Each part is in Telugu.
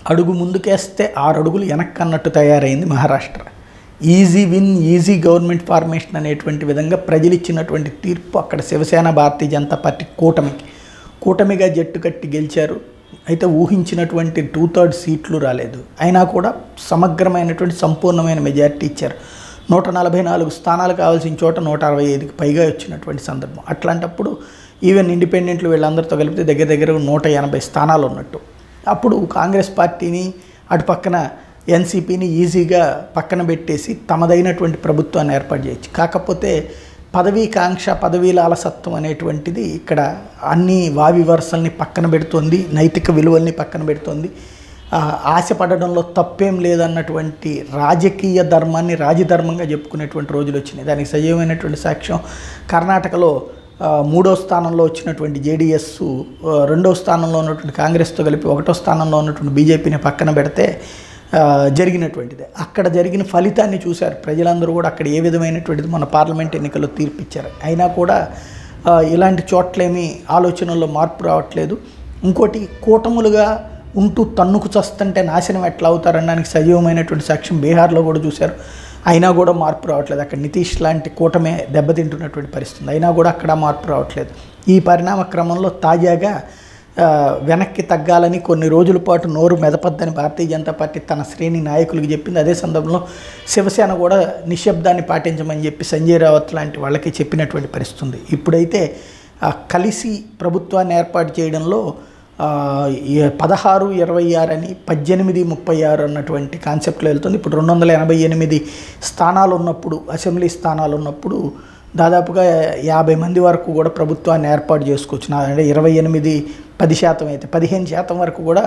అడుగు ముందుకేస్తే ఆరు అడుగులు వెనక్కి అన్నట్టు తయారైంది Maharashtra easy win easy government formation అనేటువంటి విధంగా ప్రజలు ఇచ్చినటువంటి తీర్పు అక్కడ శివసేన భారతీయ జనతా పార్టీ కూటమికి కూటమిగా జట్టు కట్టి గెలిచారు అయితే ఊహించినటువంటి టూ థర్డ్ సీట్లు రాలేదు అయినా కూడా సమగ్రమైనటువంటి సంపూర్ణమైన మెజారిటీ ఇచ్చారు నూట నలభై నాలుగు స్థానాలు కావాల్సిన చోట నూట అరవై ఐదుకి పైగా వచ్చినటువంటి సందర్భం అట్లాంటప్పుడు ఈవెన్ ఇండిపెండెంట్లు వీళ్ళందరితో కలిపితే దగ్గర దగ్గర నూట ఎనభై స్థానాలు ఉన్నట్టు అప్పుడు కాంగ్రెస్ పార్టీని అటు పక్కన ఎన్సీపీని ఈజీగా పక్కన పెట్టేసి తమదైనటువంటి ప్రభుత్వాన్ని ఏర్పాటు చేయొచ్చు కాకపోతే పదవీ కాంక్ష పదవీల అలసత్వం అనేటువంటిది ఇక్కడ అన్ని వావి వరుసల్ని పక్కన పెడుతోంది నైతిక విలువల్ని పక్కన పెడుతోంది ఆ, ఆశపడడంలో తప్పేం లేదన్నటువంటి రాజకీయ ధర్మాన్ని రాజధర్మంగా చెప్పుకునేటువంటి రోజులు వచ్చినాయి దానికి సజీవమైనటువంటి సాక్ష్యం కర్ణాటకలో ఆ, మూడో స్థానంలో వచ్చినటువంటి జేడిఎస్ రెండో స్థానంలో ఉన్నటువంటి కాంగ్రెస్తో కలిపి ఒకటో స్థానంలో ఉన్నటువంటి బీజేపీని పక్కన పెడితే ఆ, జరిగినటువంటిది అక్కడ జరిగిన ఫలితాన్ని చూశారు ప్రజలందరూ కూడా అక్కడ ఏ విధమైనటువంటిది మన పార్లమెంట్ ఎన్నికల్లో తీర్పిచ్చారు అయినా కూడా ఆ, ఇలాంటి చోట్లేమీ ఆలోచనల్లో మార్పు రావట్లేదు ఇంకోటి కూటములుగా ఉంటూ తన్నుకు చస్తుంటే నాశనం ఎట్లా అవుతారనడానికి సజీవమైనటువంటి సాక్ష్యం బీహార్లో కూడా చూశారు అయినా కూడా మార్పు రావట్లేదు అక్కడ నితీష్ లాంటి కూటమే దెబ్బతింటున్నటువంటి పరిస్థితి అయినా కూడా అక్కడ మార్పు రావట్లేదు ఈ పరిణామ క్రమంలో తాజాగా ఆ, వెనక్కి తగ్గాలని కొన్ని రోజుల పాటు నోరు మెదపద్దని భారతీయ జనతా పార్టీ తన శ్రేణి నాయకులకు చెప్పింది అదే సందర్భంలో శివసేన కూడా నిశ్శబ్దాన్ని పాటించమని చెప్పి సంజయ్ రావత్ లాంటి వాళ్ళకి చెప్పినటువంటి పరిస్థితి ఉంది ఇప్పుడైతే ఆ, కలిసి ప్రభుత్వాన్ని ఏర్పాటు చేయడంలో ఆ, ఈ పదహారు ఇరవై ఆరు అని పద్దెనిమిది ముప్పై ఆరు అన్నటువంటి కాన్సెప్ట్లో వెళ్తుంది ఇప్పుడు రెండు వందల ఎనభై ఎనిమిది స్థానాలు ఉన్నప్పుడు అసెంబ్లీ స్థానాలు ఉన్నప్పుడు దాదాపుగా యాభై మంది వరకు కూడా ప్రభుత్వాన్ని ఏర్పాటు చేసుకోవచ్చు నా అంటే ఇరవై ఎనిమిది పది శాతం అయితే పదిహేను శాతం వరకు కూడా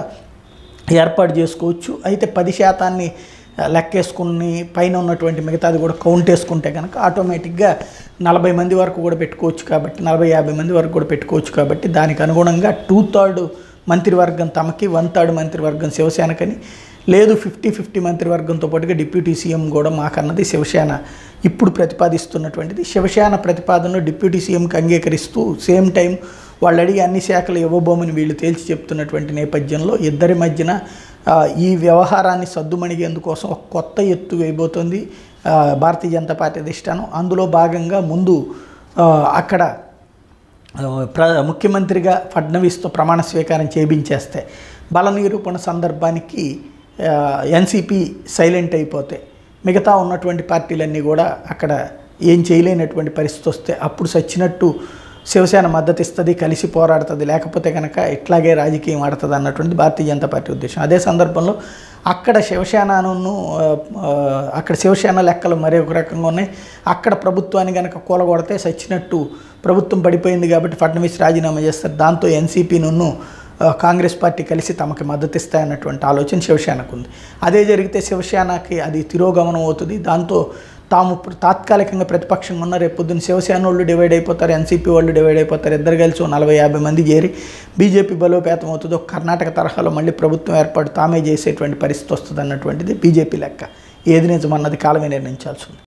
ఏర్పాటు చేసుకోవచ్చు అయితే పది శాతాన్ని ఆ, లెక్కేసుకుని పైన ఉన్నటువంటి మిగతాది కూడా కౌంట్ వేసుకుంటే కనుక ఆటోమేటిక్గా నలభై మంది వరకు కూడా పెట్టుకోవచ్చు కాబట్టి నలభై యాభై మంది వరకు కూడా పెట్టుకోవచ్చు కాబట్టి దానికి అనుగుణంగా టూ థర్డ్ మంత్రివర్గం తమకి వన్ థర్డ్ మంత్రివర్గం శివసేనకని లేదు ఫిఫ్టీ ఫిఫ్టీ మంత్రివర్గంతో పాటుగా డిప్యూటీ సీఎం కూడా మాకన్నది శివసేన ఇప్పుడు ప్రతిపాదిస్తున్నటువంటిది శివసేన ప్రతిపాదనను డిప్యూటీ సీఎంకి అంగీకరిస్తూ సేమ్ టైం వాళ్ళు అడిగి అన్ని శాఖలు ఇవ్వబోమని వీళ్ళు తేల్చి చెప్తున్నటువంటి నేపథ్యంలో ఇద్దరి మధ్యన ఆ, ఈ వ్యవహారాన్ని సద్దుమణిగేందుకోసం ఒక కొత్త ఎత్తు వేయబోతోంది ఆ, భారతీయ జనతా పార్టీ అధిష్టానం అందులో భాగంగా ముందు ఆ, అక్కడ ఆ, ప్ర ముఖ్యమంత్రిగా ఫడ్నవీస్తో ప్రమాణ స్వీకారం చేయించేస్తే బల నిరూపణ సందర్భానికి ఎన్సీపీ సైలెంట్ అయిపోతే మిగతా ఉన్నటువంటి పార్టీలన్నీ కూడా అక్కడ ఏం చేయలేనటువంటి పరిస్థితి వస్తే అప్పుడు సచ్చినట్టు శివసేన మద్దతు ఇస్తుంది కలిసి పోరాడుతుంది లేకపోతే కనుక ఇట్లాగే రాజకీయం ఆడుతుంది అన్నటువంటి భారతీయ జనతా పార్టీ ఉద్దేశం అదే సందర్భంలో అక్కడ శివసేనను ఆ, ఆ, అక్కడ శివసేన లెక్కలు మరి ఒక రకంగా ఉన్నాయి అక్కడ ప్రభుత్వాన్ని కనుక కూలగొడితే సచ్చినట్టు ప్రభుత్వం పడిపోయింది కాబట్టి ఫడ్నవీస్ రాజీనామా చేస్తారు దాంతో ఎన్సీపీను కాంగ్రెస్ పార్టీ కలిసి తమకి మద్దతు ఇస్తాయన్నటువంటి ఆలోచన శివసేనకు ఉంది అదే జరిగితే శివసేనకి అది తిరోగమనం అవుతుంది దాంతో తాము ప్ర- తాత్కాలికంగా ప్రతిపక్షంగా ఉన్న రేపు పొద్దున్న శివసేన వాళ్ళు డివైడ్ అయిపోతారు ఎన్సీపీ వాళ్ళు డివైడ్ అయిపోతారు ఇద్దరు కలిసి ఓ నలభై యాభై మంది చేరి బీజేపీ బలోపేతం అవుతుందో కర్ణాటక తరహాలో మళ్ళీ ప్రభుత్వం ఏర్పాటు తామే చేసేటువంటి పరిస్థితి వస్తుంది అన్నటువంటిది బీజేపీ లెక్క ఏది నిజమన్నది కాలమే నిర్ణయించాల్సి ఉంది